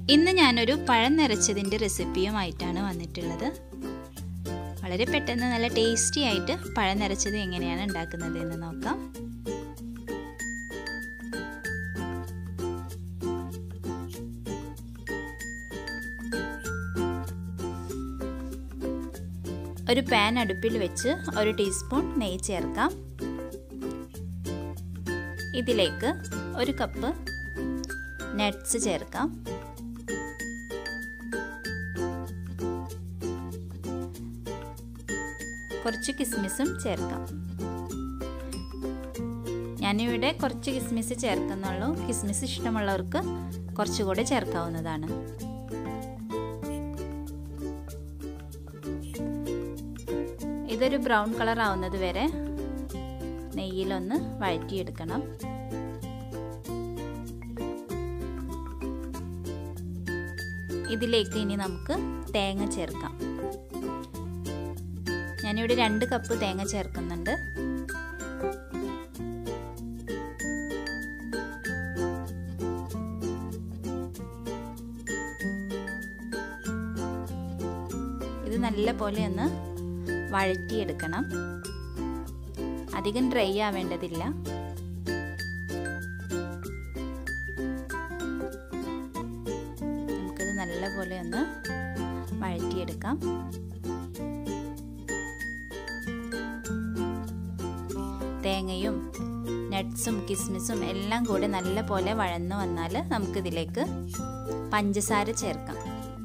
ഇന്ന് ഞാനൊരു പഴം നിറച്ചതിൻ്റെ റെസിപ്പിയുമായിട്ടാണ് വന്നിട്ടുള്ളത് വളരെ പെട്ടെന്ന് നല്ല ടേസ്റ്റി ആയിട്ട് പഴം നിറച്ചത് എങ്ങനെയാണ് ഉണ്ടാക്കുന്നത് എന്ന് നോക്കാം ഒരു പാൻ അടുപ്പിൽ വെച്ച് ഒരു ടീസ്പൂൺ നെയ്യ് ചേർക്കാം ഇതിലേക്ക് ഒരു കപ്പ് നട്ട്സ് ചേർക്കാം കുറച്ച് കിസ്മിസും ചേർക്കാം ഞാനിവിടെ കുറച്ച് കിസ്മിസ് ചേർക്കുന്നുള്ളൂ കിസ്മിസ് ഇഷ്ടമുള്ളവർക്ക് കുറച്ചുകൂടെ ചേർക്കാവുന്നതാണ് ഇതൊരു ബ്രൗൺ കളർ ആവുന്നത് വരെ നെയ്യിലൊന്ന് വഴറ്റിയെടുക്കണം ഇതിലേക്ക് ഇനി നമുക്ക് തേങ്ങ ചേർക്കാം ഞാനിവിടെ രണ്ട് കപ്പ് തേങ്ങ ചേർക്കുന്നുണ്ട് ഇത് നല്ല പോലെ ഒന്ന് വഴറ്റിയെടുക്കണം അധികം ഡ്രൈ ആവേണ്ടതില്ല നമുക്കിത് നല്ല പോലെ ഒന്ന് വഴറ്റിയെടുക്കാം തേങ്ങയും നട്ട്സും കിസ്മിസും എല്ലാം കൂടെ നല്ല പോലെ വഴന്നു വന്നാൽ നമുക്കിതിലേക്ക് പഞ്ചസാര ചേർക്കാം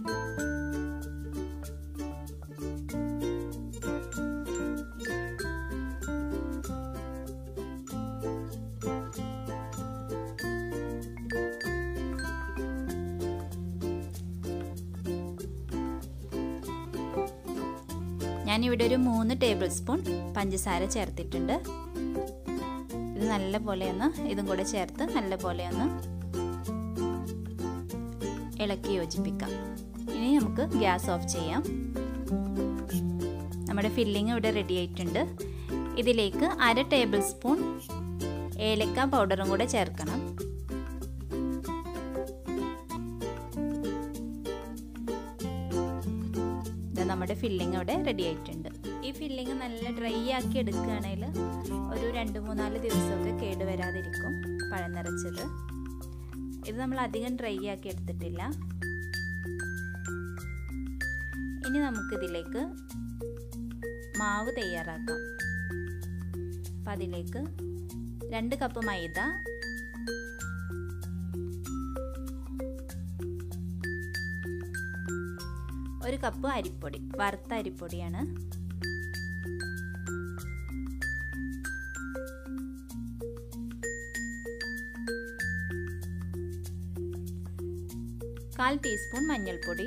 ഞാനിവിടെ ഒരു മൂന്ന് ടേബിൾ സ്പൂൺ പഞ്ചസാര ചേർത്തിട്ടുണ്ട് ഇത് നല്ല പോലെ ഒന്ന് ഇതും കൂടെ ചേർത്ത് നല്ല പോലെ ഒന്ന് ഇളക്കി യോജിപ്പിക്കാം ഇനി നമുക്ക് ഗ്യാസ് ഓഫ് ചെയ്യാം നമ്മുടെ ഫില്ലിങ് ഇവിടെ റെഡി ആയിട്ടുണ്ട് ഇതിലേക്ക് അര ടേബിൾ സ്പൂൺ ഏലക്ക പൗഡറും കൂടെ ചേർക്കണം നമ്മുടെ ഫില്ലിംഗ് അവിടെ റെഡി ആയിട്ടുണ്ട് ഈ ഫില്ലിംഗ് നല്ല ഡ്രൈ ആക്കി എടുക്കുകയാണെങ്കിൽ ഒരു രണ്ട് മൂന്നാല് ദിവസമൊക്കെ കേടുവരാതിരിക്കും പഴം നിറച്ചത് ഇത് നമ്മൾ അധികം ഡ്രൈ ആക്കി എടുത്തിട്ടില്ല ഇനി നമുക്കിതിലേക്ക് മാവ് തയ്യാറാക്കാം അപ്പം അതിലേക്ക് രണ്ട് കപ്പ് മൈദ ഒരു കപ്പ് അരിപ്പൊടി വറുത്ത അരിപ്പൊടിയാണ് കാൽ ടീസ്പൂൺ മഞ്ഞൾപ്പൊടി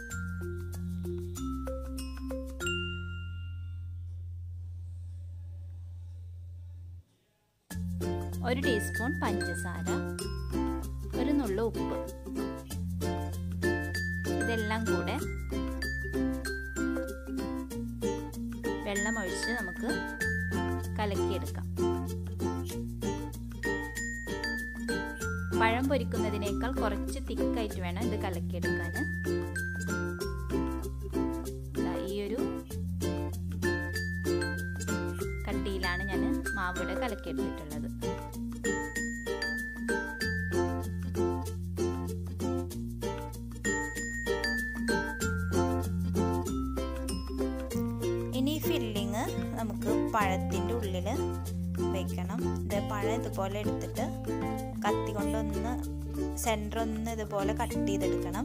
ഒരു ടീസ്പൂൺ പഞ്ചസാര ഒരു നുള്ള ഉപ്പ് ഇതെല്ലാം കൂടെ വെള്ളമൊഴിച്ച് നമുക്ക് കലക്കിയെടുക്കാം പഴം പൊരിക്കുന്നതിനേക്കാൾ കുറച്ച് തിക്കായിട്ട് വേണം ഇത് കലക്കിയെടുക്കാൻ ഈ ഒരു കട്ടിയിലാണ് ഞാൻ മാവിടെ കലക്കിയെടുത്തിട്ടുള്ളത് ഇനി ഫില്ലിങ് നമുക്ക് പഴത്തിൻ്റെ ഉള്ളിൽ വെക്കണം ഇത് പഴം ഇതുപോലെ എടുത്തിട്ട് കത്തി കൊണ്ടൊന്ന് സെൻറ്റർ ഒന്ന് ഇതുപോലെ കട്ട് ചെയ്തെടുക്കണം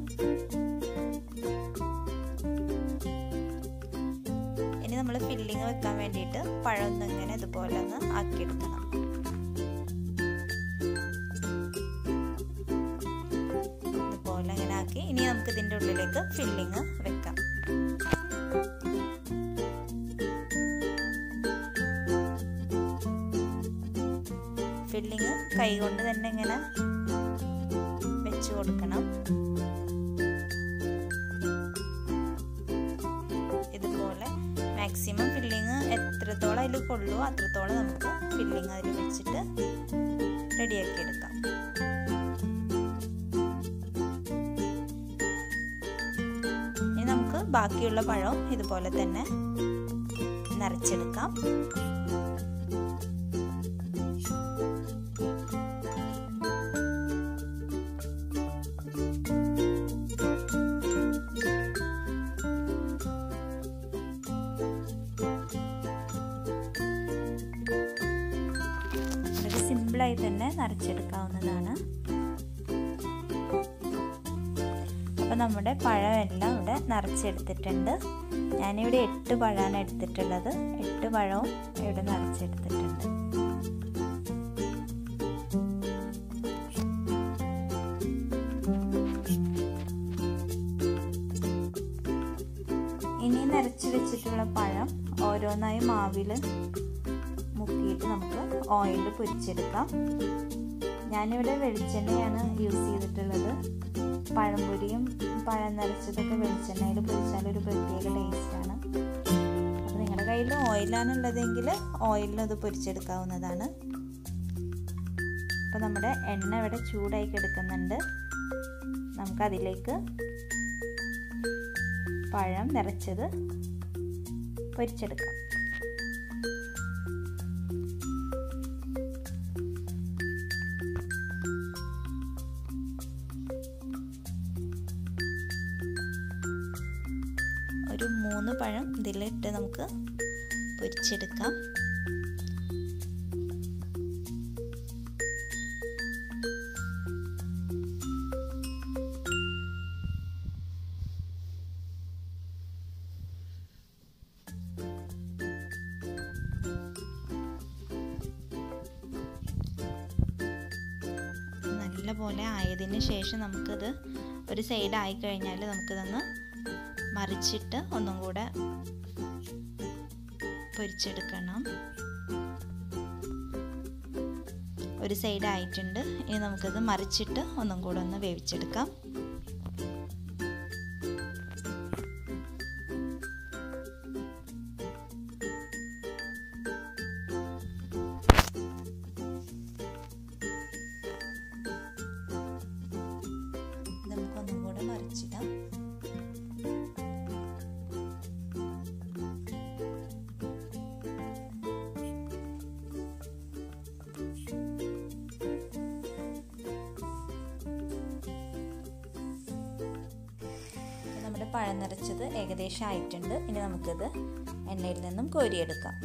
ഇനി നമ്മൾ ഫില്ലിങ് വെക്കാൻ വേണ്ടിയിട്ട് പഴം ഒന്ന് ഇങ്ങനെ ഇതുപോലെ ഒന്ന് ആക്കിയെടുക്കണം ഇതുപോലെ ഇങ്ങനെ ആക്കി ഇനി നമുക്ക് ഇതിൻ്റെ ഉള്ളിലേക്ക് ഫില്ലിങ് വെക്കാം ഫില്ലിങ് കൈകൊണ്ട് തന്നെ ഇങ്ങനെ വെച്ച് കൊടുക്കണം ഇതുപോലെ മാക്സിമം ഫില്ലിങ് എത്രത്തോളം അതിൽ കൊള്ളുമോ അത്രത്തോളം നമുക്ക് ഫില്ലിങ് അതിൽ വെച്ചിട്ട് റെഡിയാക്കി എടുക്കാം ബാക്കിയുള്ള പഴവും ഇതുപോലെ തന്നെ നിറച്ചെടുക്കാം വളരെ സിമ്പിളായി തന്നെ നിറച്ചെടുക്കാവുന്നതാണ് അപ്പോൾ നമ്മുടെ പഴമെല്ലാം ഇവിടെ നിറച്ചെടുത്തിട്ടുണ്ട് ഞാനിവിടെ എട്ട് പഴമാണ് എടുത്തിട്ടുള്ളത് എട്ട് പഴവും ഇവിടെ നിറച്ചെടുത്തിട്ടുണ്ട് ഇനി നിറച്ച് വെച്ചിട്ടുള്ള പഴം ഓരോന്നായി മാവിൽ മുക്കിയിട്ട് നമുക്ക് ഓയിൽ പൊരിച്ചെടുക്കാം ഞാനിവിടെ വെളിച്ചെണ്ണയാണ് യൂസ് ചെയ്തിട്ടുള്ളത് പഴംപൊരിയും പഴം നിറച്ചതൊക്കെ വെളിച്ചെണ്ണയിൽ പൊരിച്ചാൽ ഒരു പ്രത്യേക ടേസ്റ്റാണ് അപ്പോൾ നിങ്ങളുടെ കയ്യിൽ ഓയിലാണുള്ളതെങ്കിൽ ഓയിലിൽ അത് പൊരിച്ചെടുക്കാവുന്നതാണ് അപ്പോൾ നമ്മുടെ എണ്ണ ഇവിടെ ചൂടായി കിടക്കുന്നുണ്ട് നമുക്കതിലേക്ക് പഴം നിറച്ചത് പൊരിച്ചെടുക്കാം ഒരു മൂന്ന് പഴം ഇതിലിട്ട് നമുക്ക് പൊരിച്ചെടുക്കാം നല്ല പോലെ ആയതിന് ശേഷം നമുക്കത് ഒരു സൈഡ് ആയി കഴിഞ്ഞാൽ നമുക്കിതൊന്ന് മറിച്ചിട്ട് ഒന്നും കൂടെ പൊരിച്ചെടുക്കണം ഒരു സൈഡ് ആയിട്ടുണ്ട് ഇനി നമുക്കത് മറിച്ചിട്ട് ഒന്നും കൂടെ ഒന്ന് വേവിച്ചെടുക്കാം നമുക്കൊന്നും കൂടെ മറിച്ചിടാം നമ്മുടെ പഴം നിറച്ചത് ഏകദേശം ആയിട്ടുണ്ട് ഇനി നമുക്കിത് എണ്ണയിൽ നിന്നും കോരിയെടുക്കാം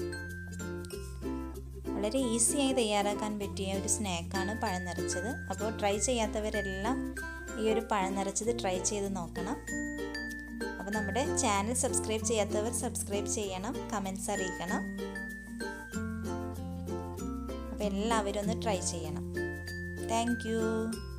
വളരെ ഈസിയായി തയ്യാറാക്കാൻ പറ്റിയ ഒരു സ്നാക്കാണ് പഴം നിറച്ചത് അപ്പോൾ ട്രൈ ചെയ്യാത്തവരെല്ലാം ഈ ഒരു പഴം നിറച്ചത് ട്രൈ ചെയ്ത് നോക്കണം അപ്പോൾ നമ്മുടെ ചാനൽ സബ്സ്ക്രൈബ് ചെയ്യാത്തവർ സബ്സ്ക്രൈബ് ചെയ്യണം കമൻസ് അറിയിക്കണം അപ്പോൾ എല്ലാവരും ഒന്ന് ട്രൈ ചെയ്യണം താങ്ക്